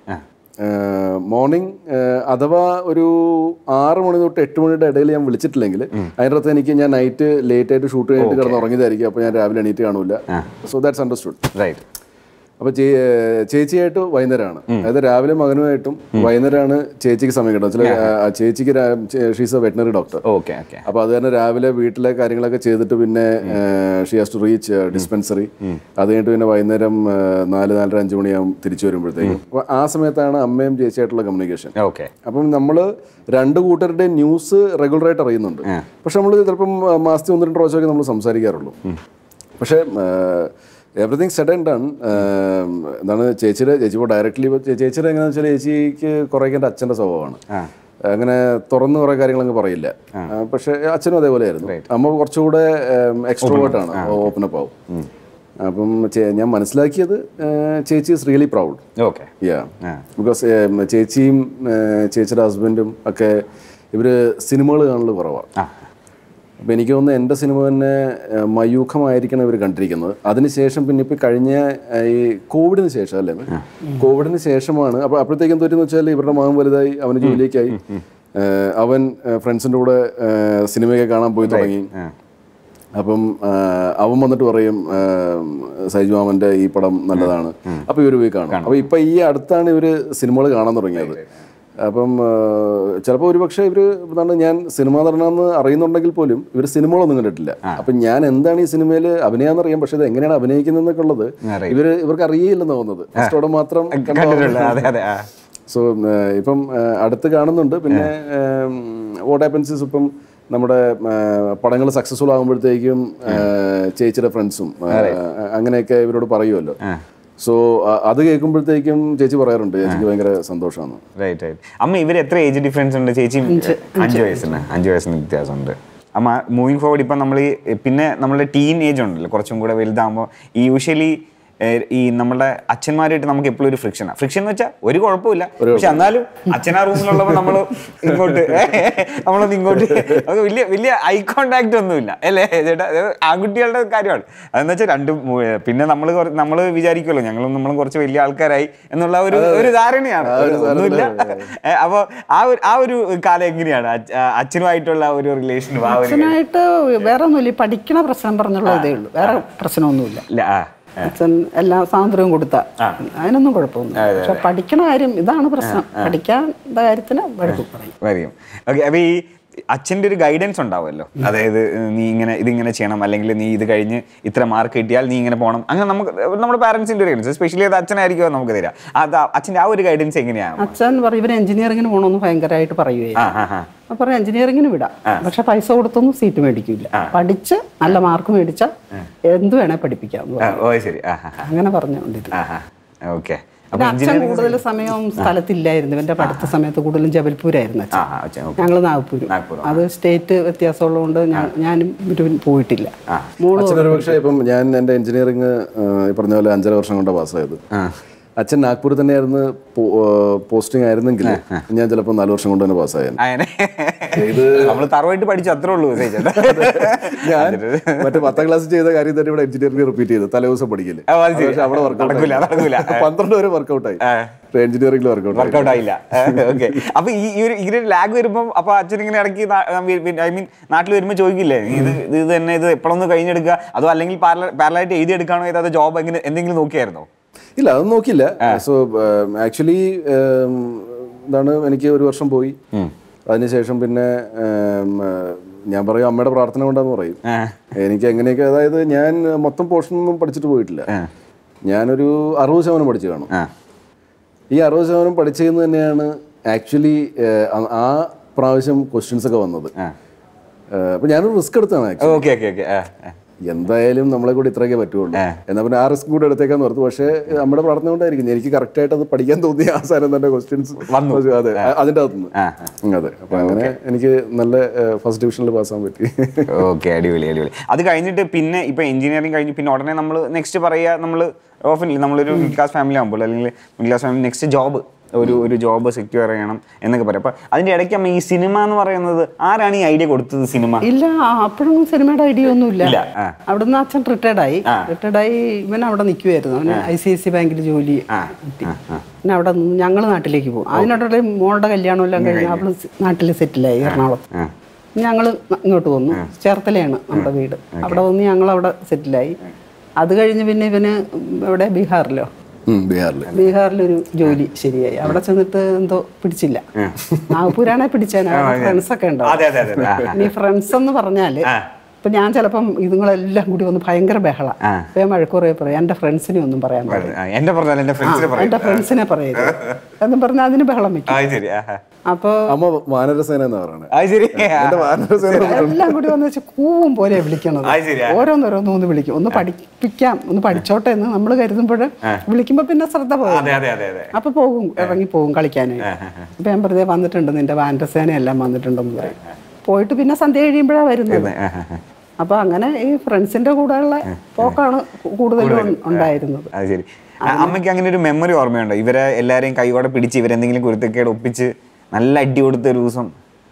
S3: morning അഥവാ ഒരു ആറ് മണി തൊട്ട് എട്ട് മണിയുടെ ഇടയിൽ ഞാൻ വിളിച്ചിട്ടില്ലെങ്കിൽ അതിൻ്റെ അകത്ത് എനിക്ക് ഞാൻ നൈറ്റ് ലേറ്റ് ആയിട്ട് ഷൂട്ട് കഴിഞ്ഞിട്ട് കിടന്ന് ഉറങ്ങിയതായിരിക്കും അപ്പോൾ ഞാൻ രാവിലെ എണീറ്റ് കാണൂല സോ ദാറ്റ്സ് അണ്ടർസ്റ്റുഡ്
S2: റൈറ്റ്
S3: അപ്പോൾ ചേച്ചിയായിട്ട് വൈകുന്നേരമാണ് അതായത് രാവിലെ മകനുമായിട്ടും വൈകുന്നേരമാണ് ചേച്ചിക്ക് സമയം കിട്ടും വെച്ചാൽ ആ, ചേച്ചിക്ക് she's a veterinary doctor
S2: okay okay
S3: അപ്പോൾ അത് തന്നെ രാവിലെ വീട്ടിലെ കാര്യങ്ങളൊക്കെ ചെയ്തിട്ട് പിന്നെ she has to reach dispensary അത് കഴിഞ്ഞിട്ട് പിന്നെ വൈകുന്നേരം ആ, നാല് നാലര അഞ്ച് മണിയാകും തിരിച്ചു വരുമ്പോഴത്തേക്കും അപ്പോൾ ആ സമയത്താണ് അമ്മയും ചേച്ചിയായിട്ടുള്ള കമ്മ്യൂണിക്കേഷൻ
S2: ഓക്കെ
S3: അപ്പം നമ്മൾ രണ്ട് കൂട്ടരുടെ ന്യൂസ് റെഗുലറായിട്ട് അറിയുന്നുണ്ട് പക്ഷെ നമ്മൾ ചിലപ്പം ആ, മാസത്തിൽ ഒന്ന് രണ്ട് പ്രാവശ്യമൊക്കെ നമ്മൾ സംസാരിക്കാറുള്ളൂ പക്ഷേ എവറിഥിങ് സെഡ് ആൻഡ് ഡൺ എന്താണ് ചേച്ചിയുടെ ചേച്ചി ഇപ്പോൾ ഡയറക്റ്റ്ലി ചേച്ചിയുടെ എങ്ങനെയാണെന്ന് വെച്ചാൽ ചേച്ചിക്ക് കുറേയൊക്കെ എൻ്റെ അച്ഛൻ്റെ സ്വഭാവമാണ് അങ്ങനെ തുറന്ന് കുറേ കാര്യങ്ങളങ്ങ് പറയില്ല ആ, പക്ഷേ അച്ഛനും അതേപോലെയായിരുന്നു അമ്മ കുറച്ചുകൂടെ എക്സ്ട്രോവേർട്ടാണ് ഓപ്പൺ അപ്പ് ആവും അപ്പം ചേ- ഞാൻ മനസ്സിലാക്കിയത് ആ, ചേച്ചി is really proud
S2: okay
S3: yeah because ചേച്ചിയും ഏഹ്, ചേച്ചിയുടെ ഹസ്ബൻഡും ഒക്കെ ഇവര് സിനിമകൾ കാണൽ കുറവാണ്
S2: ആ
S3: അപ്പം എനിക്ക് തോന്നുന്നു എൻ്റെ സിനിമ തന്നെ ഏഹ്, മയൂഖമായിരിക്കണം ഇവർ കണ്ടിരിക്കുന്നത് അതിനുശേഷം പിന്നെ ഇപ്പം കഴിഞ്ഞ ഏഹ്, ഈ കോവിഡിന് ശേഷം അല്ലേ കോവിഡിന് ശേഷമാണ് അപ്പോൾ അപ്പോഴത്തേക്കും തോറ്റെന്ന് വെച്ചാൽ ഇവരുടെ മകൻ വലുതായി അവന് ജോലിയൊക്കെയായി ഏഹ്, അവൻ ഫ്രണ്ട്സിൻ്റെ കൂടെ ഏഹ്, സിനിമയൊക്കെ കാണാൻ പോയി തുടങ്ങി അപ്പം ആ, അവൻ വന്നിട്ട് പറയും ആ, സൈജു മാമന്റെ ഈ പടം നല്ലതാണ് അപ്പൊ ഇവര് പോയി കാണും അപ്പൊ ഇപ്പൊ ഈ അടുത്താണ് ഇവര് സിനിമകൾ കാണാൻ തുടങ്ങിയത് അപ്പം ചിലപ്പോൾ ഒരുപക്ഷെ ഇവര് എന്താണ് ഞാൻ സിനിമാ നടനാന്ന് അറിയുന്നുണ്ടെങ്കിൽ പോലും ഇവർ സിനിമകളൊന്നും കണ്ടിട്ടില്ല അപ്പം ഞാൻ എന്താണ് ഈ സിനിമയിൽ അഭിനയാന്ന് അറിയാം പക്ഷെ ഇത് എങ്ങനെയാണ് അഭിനയിക്കുന്നതെന്നൊക്കെ ഉള്ളത് ഇവര് ഇവർക്ക് അറിയില്ലെന്ന് തോന്നുന്നത് ഫസ്റ്റ് അവിടെ മാത്രം കണ്ട
S2: കണ്ടിട്ടുള്ള അതെ അതെ ആ
S3: സോ ഇപ്പം ആ, അടുത്ത് കാണുന്നുണ്ട് പിന്നെ വോട്ട് ഹാപ്പൻസീസ് ഇപ്പം നമ്മുടെ പടങ്ങൾ സക്സസ്ഫുൾ ആകുമ്പോഴത്തേക്കും ആ, ചേച്ചിയുടെ ഫ്രണ്ട്സും അങ്ങനെയൊക്കെ ഇവരോട് പറയുമല്ലോ സോ അത് കേൾക്കുമ്പോഴത്തേക്കും ചേച്ചി പറയാറുണ്ട് ചേച്ചിക്ക് ഭയങ്കര സന്തോഷമാണ്
S2: റൈറ്റ് റൈറ്റ് അമ്മ ഇവർ എത്ര ഏജ് ഡിഫറൻസ് ഉണ്ട് ചേച്ചി അഞ്ച് വയസ്സിന് അഞ്ച് വയസ്സിന് വ്യത്യാസമുണ്ട് അമ്മ മൂവിങ് ഫോർവേഡ് ഇപ്പം നമ്മൾ പിന്നെ നമ്മുടെ ടീൻ ഏജ് ഉണ്ടല്ലോ കുറച്ചും കൂടെ വലുതാകുമ്പോൾ ഈ യൂഷ്വലി ഈ നമ്മുടെ അച്ഛന്മാരായിട്ട് നമുക്ക് എപ്പോഴും ഒരു ഫ്രിക്ഷനാണ് ഫ്രിക്ഷൻ എന്ന് വെച്ചാൽ ഒരു കുഴപ്പമില്ല പക്ഷെ എന്നാലും അച്ഛനാ റൂമിലുള്ളപ്പോൾ നമ്മൾ ഇങ്ങോട്ട് നമ്മളൊന്ന് ഇങ്ങോട്ട് നമുക്ക് വലിയ വലിയ ഐ കോണ്ടാക്ട് ഒന്നുമില്ല അല്ലേ ചേട്ടാ അത് ആൺകുട്ടികളുടെ കാര്യമാണ് അതെന്ന് വെച്ചാൽ രണ്ടും മൂ- പിന്നെ നമ്മൾ നമ്മൾ വിചാരിക്കുമല്ലോ ഞങ്ങളും നമ്മളും കുറച്ച് വലിയ ആൾക്കാരായി എന്നുള്ള ഒരു ഒരു ധാരണയാണ് ഒന്നുമില്ല ഏ, അപ്പൊ ആ ഒരു ആ ഒരു കാലം എങ്ങനെയാണ് അച്ഛ- ആ അച്ഛനുമായിട്ടുള്ള ആ ഒരു റിലേഷനും ആ ഒരു
S1: അച്ഛനായിട്ട് വേറെ ഒന്നുമില്ല ഈ പഠിക്കണ പ്രശ്നം പറഞ്ഞുള്ള ഇതേ ഉള്ളൂ വേറെ പ്രശ്നമൊന്നുമില്ല
S2: ഇല്ല ആ
S1: അച്ഛൻ എല്ലാ സ്വാതന്ത്ര്യവും കൊടുത്ത അതിനൊന്നും കുഴപ്പമൊന്നുമില്ല പക്ഷെ പഠിക്കണ കാര്യം ഇതാണ് പ്രശ്നം പഠിക്കാൻ കാര്യത്തിന് വഴക്ക് പറയും
S2: വരും ഓക്കെ അപ്പൊ ഈ അച്ഛൻ്റെ ഒരു ഗൈഡൻസ് ഉണ്ടാവുമല്ലോ അതായത് നീ ഇങ്ങനെ ഇതിങ്ങനെ ചെയ്യണം അല്ലെങ്കിൽ നീ ഇത് കഴിഞ്ഞ് ഇത്ര മാർക്ക് കിട്ടിയാൽ നീ ഇങ്ങനെ പോകണം അങ്ങനെ നമുക്ക് നമ്മുടെ പാരൻസിൻ്റെ ഒരു ഗൈഡൻസ് സ്പെഷ്യലി അത് അച്ഛനായിരിക്കും നമുക്ക് തരാം അത് അച്ഛൻ്റെ ആ ഒരു ഗൈഡൻസ് എങ്ങനെയാണ്
S1: അച്ഛൻ പറയും ഇവർ എഞ്ചിനീയറിങ്ങിന് പോകണമെന്ന് ഭയങ്കരമായിട്ട് പറയുകയായിരുന്നു
S2: ആ ആ ആ
S1: അപ്പൊ പറയും എഞ്ചിനീയറിങ്ങിന് വിടാം പക്ഷെ പൈസ കൊടുത്തൊന്നും സീറ്റ് മേടിക്കില്ല പഠിച്ച് നല്ല മാർക്ക് മേടിച്ച എന്ത് വേണേ പഠിപ്പിക്കാം എന്ന്
S2: ആ,
S1: പറഞ്ഞു.
S2: ഓ ശരി ആ ആ
S1: അങ്ങനെ പറഞ്ഞുകൊണ്ടിരുന്നു
S2: ആ ആ ഓക്കെ
S1: പിന്നെ അച്ഛൻ കൂടുതൽ സമയം സ്ഥലത്തില്ലായിരുന്നു ഇവന്റെ പഠിത്ത സമയത്ത് കൂടുതലും ജബൽപൂരായിരുന്നു
S2: ആ
S1: അച്ഛൻ
S2: ആ അച്ഛൻ ഓക്കെ
S1: ഞങ്ങൾ നാഗ്പൂർ
S2: നാഗ്പൂർ,
S1: അത് സ്റ്റേറ്റ് വ്യത്യാസമുള്ളതുകൊണ്ട് ഞാൻ- ഞാനും ഇവരും പോയിട്ടില്ല
S2: ആ.
S1: മോള്
S3: അച്ഛനൊരു പക്ഷേ ഇപ്പം ഞാൻ എൻ്റെ എഞ്ചിനീയറിങ് ഈ പറഞ്ഞ പോലെ അഞ്ചര വർഷം കൊണ്ട് പാസ്സായത് അച്ഛൻ നാഗ്പൂർ തന്നെയായിരുന്നു പോസ്റ്റിംഗ് ആയിരുന്നെങ്കിൽ ഞാൻ ചിലപ്പോൾ നാല് വർഷം കൊണ്ട് തന്നെ പാസ്സായത്
S2: അങ്ങനെ നമ്മൾ തറവായിട്ട് പഠിച്ചു അത്രേ ഉള്ളൂ വിജയ് ചേട്ടാ
S3: ഞാൻ മറ്റേ പത്താം ക്ലാസ് ചെയ്ത കാര്യം തന്നെ ഇവിടെ എഞ്ചിനീയറിംഗ് റിപ്പീറ്റ് ചെയ്തു തലേ ദിവസം പഠിക്കല്
S2: ഓ, അത് ശരി.
S3: പക്ഷെ അവിടെ
S2: നടക്കൂല, നടക്കൂല.
S3: വർക്കൗട്ട് പന്ത്രണ്ട് വരെ വർക്കൗട്ടായി എഞ്ചിനീയറിംഗിൽ വർക്കൗട്ട്
S2: വർക്കൗട്ട് ആയില്ല ഓക്കെ അപ്പൊ ഈ ഈ ഒരു ഇങ്ങനെ ലാഗ് വരുമ്പോൾ അപ്പൊ അച്ഛൻ ഇങ്ങനെ ഇടയ്ക്ക് ഐ മീൻ നാട്ടിൽ വരുമ്പോൾ ചോദിക്കില്ലേ നീ ഇത് ഇത് ഇത് തന്നെ ഇത് എപ്പോഴൊന്ന് കഴിഞ്ഞെടുക്കുക അതോ അല്ലെങ്കിൽ പാരലായിട്ട് എഴുതി എടുക്കാണോ ചെയ്തത് അതോ ജോബ് എങ്ങനെ എന്തെങ്കിലും നോക്കിയായിരുന്നോ
S3: ഇല്ല അത് നോക്കിയില്ല സോ ആക്ച്വലി എന്താണ് എനിക്ക് ഒരു വർഷം പോയി അതിനുശേഷം പിന്നെ ഉം, ഏഹ്, ഞാൻ പറയും അമ്മയുടെ പ്രാർത്ഥന കൊണ്ടാന്ന് പറയും
S2: ആ.
S3: എനിക്ക് എങ്ങനെയൊക്കെ അതായത് ഞാൻ മൊത്തം പോർഷൻ ഒന്നും പഠിച്ചിട്ട് പോയിട്ടില്ല ഞാനൊരു അറുപത് ശതമാനം പഠിച്ചു കാണും
S2: ആ
S3: ഈ അറുപത് ശതമാനം പഠിച്ചതെന്ന് തന്നെയാണ് ആക്ച്വലി ആ പ്രാവശ്യം ക്വസ്റ്റ്യൻസ് ഒക്കെ വന്നത്
S2: ആ.
S3: ഏഹ്, അപ്പൊ ഞാനൊരു റിസ്ക് എടുത്താണ് actually.
S2: ഓക്കെ ഓക്കെ ഓക്കെ
S3: എന്തായാലും നമ്മളെ കൂടി ഇത്രയൊക്കെ പറ്റുള്ളൂ എന്നാൽ പിന്നെ ആ റിസ്ക് കൂടെ എടുത്തേക്കാന്ന് ഓർത്തു പക്ഷേ നമ്മുടെ പ്രാർത്ഥന കൊണ്ടായിരിക്കും എനിക്ക് കറക്റ്റ് ആയിട്ട് അത് പഠിക്കാൻ തോന്നിയ ആ സാധനം തന്നെ ക്വസ്റ്റ്യൻസ്
S2: വന്നു.
S3: അതെ അതിൻ്റെ അകത്തുനിന്ന് അതെ അപ്പൊ അങ്ങനെ എനിക്ക് നല്ല ഫസ്റ്റ് ഡിവിഷനിൽ പാസ്സാൻ പറ്റി
S2: ഓക്കെ അടിപൊളി അടിപൊളി അത് കഴിഞ്ഞിട്ട് പിന്നെ ഇപ്പൊ എഞ്ചിനീയറിംഗ് കഴിഞ്ഞ് പിന്നെ ഉടനെ നമ്മൾ നെക്സ്റ്റ് പറയുക നമ്മൾ ഓഫനില്ല നമ്മളൊരു മിഡിൽ ക്ലാസ് ഫാമിലി ആകുമ്പോൾ അല്ലെങ്കിൽ middle class family next job ഒരു ഒരു ജോബ് സെക്യൂർ ചെയ്യണം എന്നൊക്കെ പറയും അപ്പൊ അതിന്റെ ഇടയ്ക്ക് അമ്മ ഈ സിനിമ എന്ന് പറയുന്നത് ആരാണ് ഈ ഐഡിയ കൊടുത്തത് സിനിമ
S1: ഇല്ല അപ്പോഴൊന്നും സിനിമയുടെ ഐഡിയ ഒന്നുമില്ല
S2: ഇല്ല, ആ.
S1: അവിടുന്ന് അച്ഛൻ റിട്ടയർഡായി റിട്ടയർഡായി ഇവൻ അവിടെ നിൽക്കുമായിരുന്നു അവന് ഐ സി ഐ സി ബാങ്കിൽ ജോലി കിട്ടി പിന്നെ അവിടെ ഞങ്ങൾ നാട്ടിലേക്ക് പോകും അതിനോടെ മോളുടെ കല്യാണം എല്ലാം കഴിഞ്ഞ് അവള് നാട്ടിൽ സെറ്റിലായി എറണാകുളത്ത് ഞങ്ങൾ ഇങ്ങോട്ട് വന്നു ചേർത്തലയാണ് നമ്മുടെ വീട് അവിടെ വന്ന് ഞങ്ങൾ അവിടെ സെറ്റിലായി അത് കഴിഞ്ഞ് പിന്നെ ഇവന് ഇവിടെ ബീഹാറിലോ
S3: ഉം, ബീഹാറിൽ
S1: ബീഹാറിലൊരു ജോലി ശരിയായി അവിടെ ചെന്നിട്ട് എന്തോ പിടിച്ചില്ല നാഗ്പൂരാണെ പിടിച്ചാൽ ഫ്രണ്ട്സ് ഒക്കെ ഉണ്ടാവും
S2: അതെ അതെ അതെ ആ, ആ.
S1: ഇനി ഫ്രണ്ട്സ് എന്ന് പറഞ്ഞാല് ഇപ്പൊ ഞാൻ ചിലപ്പം ഇതുങ്ങളെല്ലാം കൂടി ഒന്ന് ഭയങ്കര ബഹള അപ്പൊ ഞാൻ മഴക്കുറേ പറയും എന്റെ ഫ്രണ്ട്സിനെ ഒന്നും പറയാൻ പാടില്ല
S2: ആ, എന്റെ പറഞ്ഞാൽ എന്റെ ഫ്രണ്ട്സിനെ പറയും
S1: എന്റെ ഫ്രണ്ട്സിനെ പറയരുത് എന്നും പറഞ്ഞാൽ അതിന് ബഹളം വെക്കും
S2: ആ ശരി ആ, ആ.
S1: അപ്പൊ
S3: അമ്മ വാനരസേന എന്നാ പറയണത്
S2: ആ ശരി ആ,
S3: എന്റെ വാനരസേന
S1: എല്ലാം കൂടി വന്ന് വെച്ച് കൂവും പോലെ വിളിക്കണത്
S2: അത് ശരി,
S1: ഓരോന്നോരോന്ന് ഒന്ന് വിളിക്കും ഒന്ന് പഠിപ്പിക്കാം ഒന്ന് പഠിച്ചോട്ടെ എന്ന് നമ്മൾ കരുതുമ്പോൾ വിളിക്കുമ്പോ പിന്നെ ശ്രദ്ധ പോകും
S2: അതെ അതെ അതെ അതെ
S1: അപ്പൊ പോകും ഇറങ്ങി പോകും കളിക്കാനായി അപ്പൊ ഞാൻ വെറുതെ വന്നിട്ടുണ്ട് നിന്റെ വാൻഡസേന എല്ലാം വന്നിട്ടുണ്ടെന്ന് പറയും പോയിട്ട് പിന്നെ സന്ധ്യ കഴിയുമ്പോഴാണ് വരുന്നത്
S2: ആ, ആ, ആ.
S1: അപ്പൊ അങ്ങനെ ഈ ഫ്രണ്ട്സിന്റെ കൂടെയുള്ള പോക്കാണ് കൂടുതലും ഉൺ- ഉണ്ടായിരുന്നത്
S2: അത് ശരി ആ, അമ്മയ്ക്ക് അങ്ങനെ ഒരു മെമ്മറി ഓർമ്മയുണ്ടോ ഇവരെ എല്ലാരെയും കൈയോടെ പിടിച്ച് ഇവരെന്തെങ്കിലും കുരുത്തക്കേട് ഒപ്പിച്ച് നല്ല അടി കൊടുത്ത ഒരു ദിവസം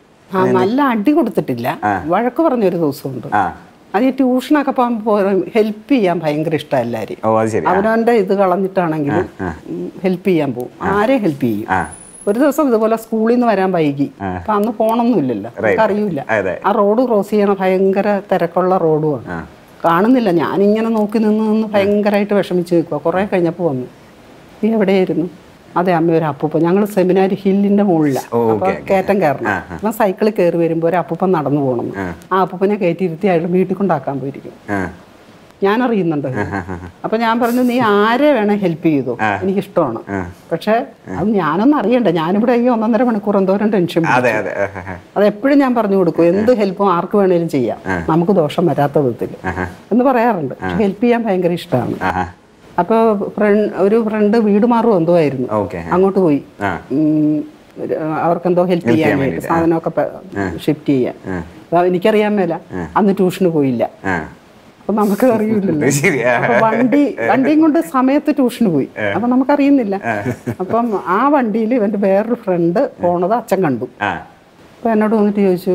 S1: ആ നല്ല അടി കൊടുത്തിട്ടില്ല വഴക്ക് പറഞ്ഞൊരു ദിവസമുണ്ട്
S2: ആ
S1: അത് ഈ ട്യൂഷനൊക്കെ പോകുമ്പോൾ ഹെൽപ്പ് ചെയ്യാൻ ഭയങ്കര ഇഷ്ടം എല്ലാവരും
S2: ഓ അത് ശരി ആ,
S1: അവനവന്റെ ഇത് കളഞ്ഞിട്ടാണെങ്കിലും ഹെൽപ്പ് ചെയ്യാൻ പോകും ആരെയും ഹെൽപ്പ് ചെയ്യും
S2: ആ
S1: ഒരു ദിവസം ഇതുപോലെ സ്കൂളിൽ നിന്ന് വരാൻ വൈകി അപ്പൊ അന്ന് ഫോണൊന്നും ഇല്ലല്ലോ നമുക്ക് അറിയില്ല
S2: അതെ.
S1: ആ റോഡ് ക്രോസ് ചെയ്യണ ഭയങ്കര തിരക്കുള്ള റോഡുമാണ് കാണുന്നില്ല ഞാനിങ്ങനെ നോക്കി നിന്ന് നിന്ന് ഭയങ്കരമായിട്ട് വിഷമിച്ച് നിൽക്കുക കുറേ കഴിഞ്ഞപ്പോൾ വന്നു നീ എവിടെയായിരുന്നു അതെ അമ്മ ഒരു അപ്പൂപ്പൻ ഞങ്ങൾ സെമിനാരി ഹില്ലിന്റെ മുകളിലാണ്
S2: ഓ,
S1: അപ്പൊ
S2: ഓക്കേ,
S1: കയറ്റം കയറണം അപ്പം സൈക്കിളിൽ കയറി വരുമ്പോൾ ഒരു അപ്പൂപ്പൻ നടന്നു പോകണം ആ അപ്പൂപ്പനെ കയറ്റിയിരുത്തി അയാൾ വീട്ടിൽ കൊണ്ടാക്കാൻ പോയിരിക്കും
S2: ആ,
S1: ഞാൻ അറിയുന്നുണ്ട് അപ്പൊ ഞാൻ പറഞ്ഞു നീ ആരെ വേണേ ഹെൽപ്പ് ചെയ്തോ എനിക്ക് ഇഷ്ടമാണ് പക്ഷെ അത് ഞാനൊന്നും അറിയണ്ട ഞാനിവിടെ ഈ ഒന്നൊന്നര മണിക്കൂർ എന്തോരം ടെൻഷൻ പിടിച്ചു.
S2: അതെ അതെ ആ, ആ,
S1: അത് എപ്പോഴും ഞാൻ പറഞ്ഞു കൊടുക്കും എന്ത് ഹെൽപ്പും ആർക്ക് വേണേലും ചെയ്യാം നമുക്ക് ദോഷം വരാത്ത വിധത്തിൽ എന്ന് പറയാറുണ്ട് ഹെൽപ്പ് ചെയ്യാൻ ഭയങ്കര ഇഷ്ടമാണ്
S2: ആ, ആ.
S1: അപ്പോൾ ഫ്രണ്ട് ഒരു ഫ്രണ്ട് വീട് മാറും എന്തോ ആയിരുന്നു
S2: ഓക്കെ
S1: അങ്ങോട്ട് പോയി
S2: ആ.
S1: ഉം, ഒരു, അവർക്കെന്തോ ഹെൽപ്പ് ചെയ്യാനായിട്ട് സാധനമൊക്കെ ഷിഫ്റ്റ് ചെയ്യാൻ അപ്പൊ എനിക്കറിയാൻ മേല അന്ന് ട്യൂഷന് പോയില്ല
S2: ആ
S1: അപ്പൊ നമുക്ക് അറിയില്ലല്ലോ
S2: അത് ശരി ആ,
S1: അപ്പൊ വണ്ടി വണ്ടിയും കൊണ്ട് സമയത്ത് ട്യൂഷന് പോയി അപ്പൊ നമുക്കറിയുന്നില്ല അപ്പം ആ വണ്ടിയിൽ ഇവന്റെ വേറൊരു ഫ്രണ്ട് പോണത് അച്ഛൻ കണ്ടു
S2: ആ
S1: അപ്പൊ എന്നോട് വന്നിട്ട് ചോദിച്ചു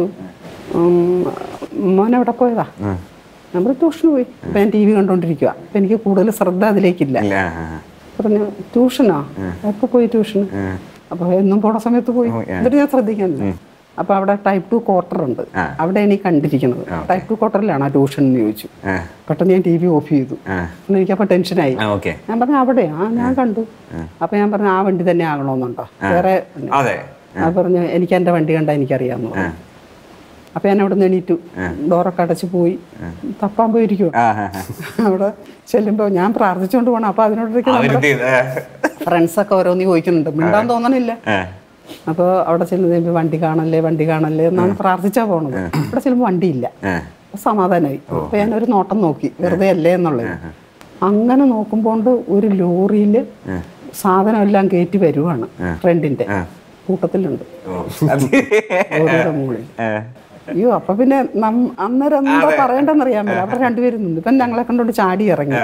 S1: ഉം, മോൻ എവിടെ പോയതാ നമ്മൾ ട്യൂഷന് പോയി അപ്പൊ ഞാൻ ടി വി കണ്ടോണ്ടിരിക്കുക അപ്പൊ എനിക്ക് കൂടുതൽ ശ്രദ്ധ അതിലേക്കില്ല
S2: ഇല്ല ആ, ആ.
S1: പറഞ്ഞു ട്യൂഷനാ എപ്പോ പോയി ട്യൂഷന് അപ്പൊ എന്നും പോണ സമയത്ത് പോയി എന്നിട്ട് ഞാൻ ശ്രദ്ധിക്കാനില്ല അപ്പൊ അവിടെ ടൈപ്പ് ടു ക്വാർട്ടർ ഉണ്ട് അവിടെയാണ് ഈ കണ്ടിരിക്കുന്നത് ടൈപ്പ് ടു ക്വാർട്ടറിലാണ് ആ ട്യൂഷൻ എന്ന് ചോദിച്ചു
S2: ആ.
S1: പെട്ടെന്ന് ഞാൻ ടി വി ഓഫ് ചെയ്തു
S2: ആ.
S1: പിന്നെ എനിക്കപ്പോൾ ടെൻഷനായി
S2: ആ ഓക്കെ
S1: ഞാൻ പറഞ്ഞു അവിടെ ആ ഞാൻ കണ്ടു അപ്പൊ ഞാൻ പറഞ്ഞു ആ വണ്ടി തന്നെ ആകണമെന്നുണ്ടോ വേറെ വണ്ടി?
S2: അതെ
S1: ആ പറഞ്ഞു എനിക്ക് എൻ്റെ വണ്ടി കണ്ടാൽ എനിക്കറിയാമെന്ന് പറഞ്ഞു അപ്പൊ ഞാൻ അവിടെ നിന്ന് എണീറ്റു ഡോറൊക്കെ അടച്ച് പോയി തപ്പാൻ പോയിരിക്കും
S2: ആ ആ, ആ.
S1: അവിടെ ചെല്ലുമ്പോൾ ഞാൻ പ്രാർത്ഥിച്ചുകൊണ്ട് പോകണം അപ്പൊ അതിനോടൊക്കെ
S2: അവരെന്ത് ചെയ്ത്? ആ.
S1: ഫ്രണ്ട്സൊക്കെ ഓരോന്ന് ചോദിക്കുന്നുണ്ട് മിണ്ടാൻ തോന്നണില്ല
S2: ആ.
S1: അപ്പോൾ അവിടെ ചെല്ലുന്ന കഴിയുമ്പോൾ വണ്ടി കാണല്ലേ വണ്ടി കാണല്ലേ എന്നാണ് പ്രാർത്ഥിച്ചാ പോണത് അവിടെ ചെല്ലുമ്പോൾ വണ്ടിയില്ല
S2: ആ.
S1: അപ്പൊ സമാധാനമായി അപ്പൊ ഞാനൊരു നോട്ടം നോക്കി വെറുതെ അല്ലേ എന്നുള്ളത് അങ്ങനെ നോക്കുമ്പോൾ ഒരു ലോറിയിൽ സാധനം എല്ലാം കയറ്റി വരുവാണ് ഫ്രണ്ടിന്റെ കൂട്ടത്തിലുണ്ട്
S2: ഓ. അത്
S1: ലോറിയുടെ മുകളിൽ
S2: ആ.
S1: അയ്യോ അപ്പൊ പിന്നെ നം- അന്നേരം എന്താ പറയണ്ടെന്നറിയാൻ പറ്റില്ല അവിടെ രണ്ടുപേരും നിന്നു ഇപ്പം ഞങ്ങളെ കണ്ടോണ്ട് ചാടി ഇറങ്ങി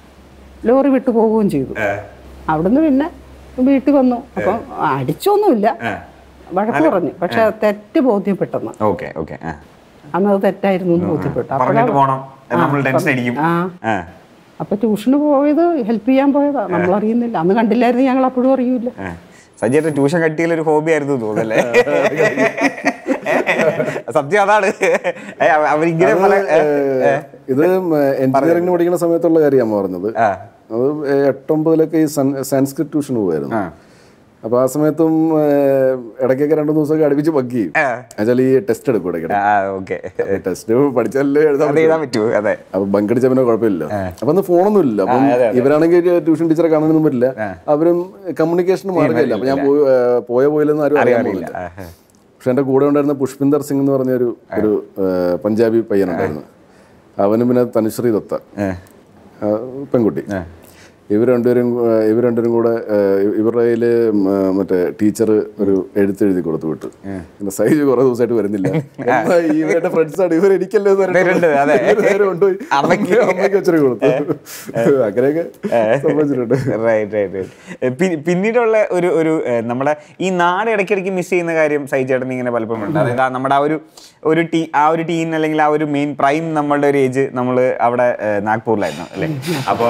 S1: ലോറി വിട്ടു പോവുകയും ചെയ്തു
S2: ആ.
S1: അവിടുന്ന് പിന്നെ വീട്ടിൽ വന്നു അപ്പം അടിച്ചൊന്നുമില്ല
S2: ആ.
S1: വഴക്ക് പറഞ്ഞു പക്ഷെ തെറ്റ് ബോധ്യപ്പെട്ടെന്ന്
S2: ഓക്കെ ഓക്കെ ആ
S1: അന്ന് അത് തെറ്റായിരുന്നു എന്ന് ബോധ്യപ്പെട്ടു അപ്പോഴാ
S2: പറഞ്ഞിട്ട് പോണം നമ്മൾ ടെൻഷൻ അടിക്കും
S1: ആ
S2: ആ
S1: അപ്പൊ ട്യൂഷന് പോയത് ഹെൽപ്പ് ചെയ്യാൻ പോയതാ നമ്മൾ അറിയുന്നില്ല അന്ന് കണ്ടില്ലായിരുന്നു ഞങ്ങൾ അപ്പോഴും അറിയൂല
S2: ആ. സജിയുടെ ട്യൂഷൻ കട്ടിയിൽ ഒരു ഹോബി ആയിരുന്നു തോന്നല്ലേ സത്യം അതാണ് ഏ, അവ- അവരിങ്ങനെ പല ഏ, ഏ.
S3: ഇത് എഞ്ചിനീയറിംഗിന് പഠിക്കുന്ന സമയത്തുള്ള കാര്യമാണ് പറഞ്ഞത്
S2: ആ.
S3: അത് എട്ടൊമ്പതിലൊക്കെ ഈ സൻ- സാൻസ്ക്രിറ്റ് ട്യൂഷൻ പോകുമായിരുന്നു
S2: ആ.
S3: അപ്പൊ ആ സമയത്തും ഏഹ്, ഇടയ്ക്കൊക്കെ രണ്ടു ദിവസമൊക്കെ അടുപ്പിച്ച് ബഗ് ചെയ്യും
S2: ആ.
S3: എന്നുവെച്ചാൽ ഈ ടെസ്റ്റ് എടുക്കും ഇടയ്ക്കിടെ
S2: ആ ഓക്കെ
S3: ടെസ്റ്റ് പഠിച്ചാലേ എഴുതാൻ
S2: അത് എഴുതാൻ പറ്റുമോ അതെ
S3: അപ്പൊ ബങ്കടിച്ച പിന്നെ കുഴപ്പമില്ല അപ്പൊ അന്ന് ഫോണൊന്നും ഇല്ല അപ്പം ഇവരാണെങ്കിൽ ട്യൂഷൻ ടീച്ചറെ കാണാനൊന്നും പറ്റില്ല അവരും കമ്മ്യൂണിക്കേഷൻ മാർഗ്ഗമില്ല അപ്പൊ ഞാൻ പോയി- ഏഹ്, പോയ പോയില്ലെന്ന് ആരും അറിയാൻ
S2: അറിയില്ല
S3: പോകുന്നില്ല
S2: ആ, ആ.
S3: പക്ഷെ എൻ്റെ കൂടെ ഉണ്ടായിരുന്ന പുഷ്പിന്ദർ സിംഗ് എന്ന് പറഞ്ഞ ഒരു ഒരു ഏഹ്, പഞ്ചാബി പയ്യനുണ്ടായിരുന്നു അവനും പിന്നെ തനുശ്രീ ദത്ത
S2: ഏ.
S3: ആ, പെൺകുട്ടി ഇവർ രണ്ടുപേരും ആ, ഇവർ രണ്ടുപേരും കൂടെ ആ, ഇവരുടെ കയ്യിൽ മറ്റേ ടീച്ചർ ഒരു എഴുത്തെഴുതി കൊടുത്തു വിട്ടു പിന്നെ സൈജ് കുറെ ദിവസമായിട്ട് വരുന്നില്ല എന്നാ ഇവരുടെ ഫ്രണ്ട്സ് ആണ് ഇവർ എനിക്കല്ലേ എന്ന് പറഞ്ഞിട്ട്
S2: വരുന്നുണ്ട്, അതെ.
S3: ഇവര് നേരെ കൊണ്ടുപോയി
S2: അമ്മയ്ക്ക്.
S3: അമ്മയ്ക്ക് വെച്ചിട്ട് കൊടുത്തു അങ്ങനെയൊക്കെ സംഭവിച്ചിട്ടുണ്ട്
S2: റൈറ്റ് റൈറ്റ് റൈറ്റ് പിന്നീടുള്ള ഒരു ഒരു ഏ, നമ്മുടെ ഈ നാട് ഇടയ്ക്കിടയ്ക്ക് മിസ് ചെയ്യുന്ന കാര്യം സൈചേട്ടൻ ഇങ്ങനെ പലപ്പോഴും ഉണ്ട് അതായത് ആ നമ്മുടെ ആ ഒരു ഒരു ടീ ആ ഒരു ടീൻ അല്ലെങ്കിൽ ആ ഒരു മെയിൻ പ്രൈം നമ്മളുടെ ഒരു ഏജ് നമ്മൾ അവിടെ ഏ, നാഗ്പൂരിലായിരുന്നു അല്ലേ അപ്പോൾ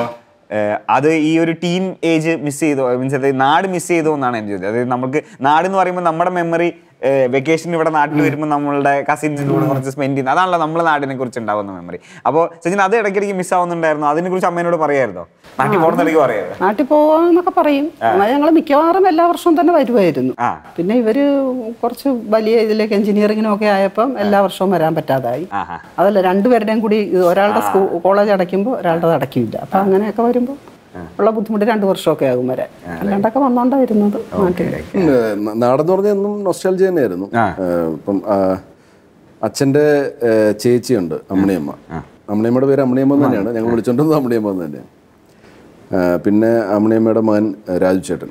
S2: അത് ഈ ഒരു ടീൻ ഏജ് മിസ് ചെയ്തോ മീൻസ് അതായത് നാട് മിസ് ചെയ്തോ എന്നാണ് എൻ്റെ ചോദ്യം അതായത് നമുക്ക് നാട് എന്ന് പറയുമ്പോൾ നമ്മുടെ മെമ്മറി വെക്കേഷൻ ഇവിടെ നാട്ടിൽ വരുമ്പോൾ നമ്മളുടെ കസിൻസിൻ്റെ കൂടെ കുറച്ച് സ്പെൻഡ് ചെയ്യുന്നത് അതാണല്ലോ നമ്മളെ നാടിനെ കുറിച്ച് ഉണ്ടാവുന്ന മെമ്മറി അപ്പോൾ സച്ചിൻ അത് ഇടയ്ക്കിടയ്ക്ക് മിസ് ആവുന്നുണ്ടായിരുന്നു അതിനെ കുറിച്ച് അമ്മേനോട് പറയായിരുന്നോ നാട്ടിൽ പോകുന്നിടയ്ക്ക് പറയായിരുന്നു
S1: നാട്ടിൽ പോവാന്നൊക്കെ പറയും എന്നാൽ ഞങ്ങൾ മിക്കവാറും എല്ലാ വർഷവും തന്നെ വരുമായിരുന്നു
S2: ആ.
S1: പിന്നെ ഇവര് കുറച്ച് വലിയ ഇതിലേക്ക് എഞ്ചിനീയറിങ്ങിനും ഒക്കെ ആയപ്പം എല്ലാ വർഷവും വരാൻ പറ്റാതായി
S2: ആഹാ.
S1: അതല്ല രണ്ടുപേരുടെയും കൂടി ഇത് ഒരാളുടെ സ്കൂൾ കോളേജ് അടയ്ക്കുമ്പോൾ ഒരാളുടെ അടയ്ക്കില്ല അപ്പൊ അങ്ങനെയൊക്കെ വരുമ്പോൾ ഉള്ള ബുദ്ധിമുട്ട് രണ്ട് വർഷമൊക്കെ ആകും വരാൻ അല്ലാണ്ടൊക്കെ വന്നോണ്ടാ വരുന്നത് നാട്ടിൽ
S3: ഉം, ന- നാടെന്ന് പറഞ്ഞാൽ എന്നും നൊസ്റ്റാൾജി തന്നെയായിരുന്നു ഏഹ്, ഇപ്പം ആ, അച്ഛൻ്റെ ഏഹ്, ചേച്ചിയുണ്ട് അമ്മണിയമ്മ അമ്മണിയമ്മയുടെ പേര് അമ്മണിയമ്മ എന്ന് തന്നെയാണ് ഞങ്ങൾ വിളിച്ചോണ്ടിരുന്നത് അമ്മണിയമ്മ എന്ന് തന്നെയാണ് ഏഹ്, പിന്നെ അമ്മണിയമ്മയുടെ മകൻ ഏഹ്, രാജു ചേട്ടൻ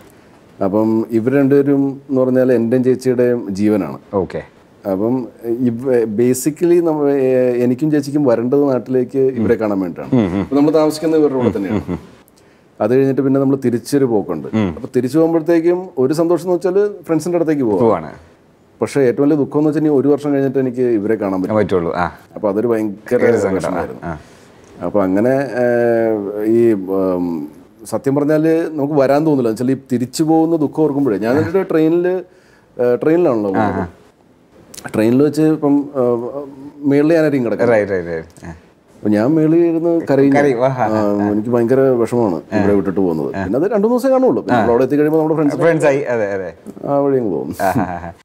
S3: അപ്പം ഇവർ രണ്ടുപേരും എന്ന് പറഞ്ഞാൽ എൻ്റെയും ചേച്ചിയുടെയും ജീവനാണ്
S2: ഓക്കെ
S3: അപ്പം ബേസിക്കലി നമ്മ ഏഹ് എനിക്കും ചേച്ചിക്കും വരേണ്ടത് നാട്ടിലേക്ക് ഇവരെ കാണാൻ വേണ്ടിയിട്ടാണ് അപ്പൊ നമ്മൾ താമസിക്കുന്നത് ഇവരുടെ കൂടെ തന്നെയാണ് അത് കഴിഞ്ഞിട്ട് പിന്നെ നമ്മൾ തിരിച്ചൊരു പോക്കുണ്ട് അപ്പൊ തിരിച്ചു പോകുമ്പോഴത്തേക്കും ഒരു സന്തോഷം എന്ന് വെച്ചാൽ ഫ്രണ്ട്സിന്റെ അടുത്തേക്ക് പോകാം
S2: പോവാണ്
S3: പക്ഷേ ഏറ്റവും വലിയ ദുഃഖം എന്ന് വെച്ചാൽ ഒരു വർഷം കഴിഞ്ഞിട്ട് എനിക്ക് ഇവരെ കാണാൻ പറ്റും
S2: പറ്റുള്ളൂ ആ
S3: അപ്പൊ അതൊരു ഭയങ്കര വിഷമമായിരുന്നു അപ്പൊ അങ്ങനെ ഏഹ്, ഈ ഉം, സത്യം പറഞ്ഞാൽ നമുക്ക് വരാൻ തോന്നില്ല വെച്ചാൽ ഈ തിരിച്ചു പോകുന്ന ദുഃഖം ഓർക്കുമ്പോഴേ ഞാൻ എന്നിട്ട് ട്രെയിനിൽ ട്രെയിനിലാണല്ലോ പോകുന്നത് ട്രെയിനിൽ വെച്ച് ഇപ്പം മേളിൽ ഞാനായിരിക്കും കിടക്കുന്നത്
S2: റൈറ്റ് റൈറ്റ് റൈറ്റ്
S3: അപ്പൊ ഞാൻ മേളിൽ ഇരുന്ന് കരയും
S2: കരയും, ആഹാ,
S3: ആ, എനിക്ക് ഭയങ്കര വിഷമമാണ് ഇവിടെ വിട്ടിട്ട് പോകുന്നത് പിന്നെ അത് രണ്ടു ദിവസം കാണുള്ളൂ പിന്നെ നമ്മൾ അവിടെ എത്തി കഴിയുമ്പോൾ നമ്മുടെ ഫ്രണ്ട്സ്
S2: ഫ്രണ്ട്സ് ആയി അതെ അതെ
S3: ആ വഴി അങ്ങ് പോകും
S2: ആഹാഹാ.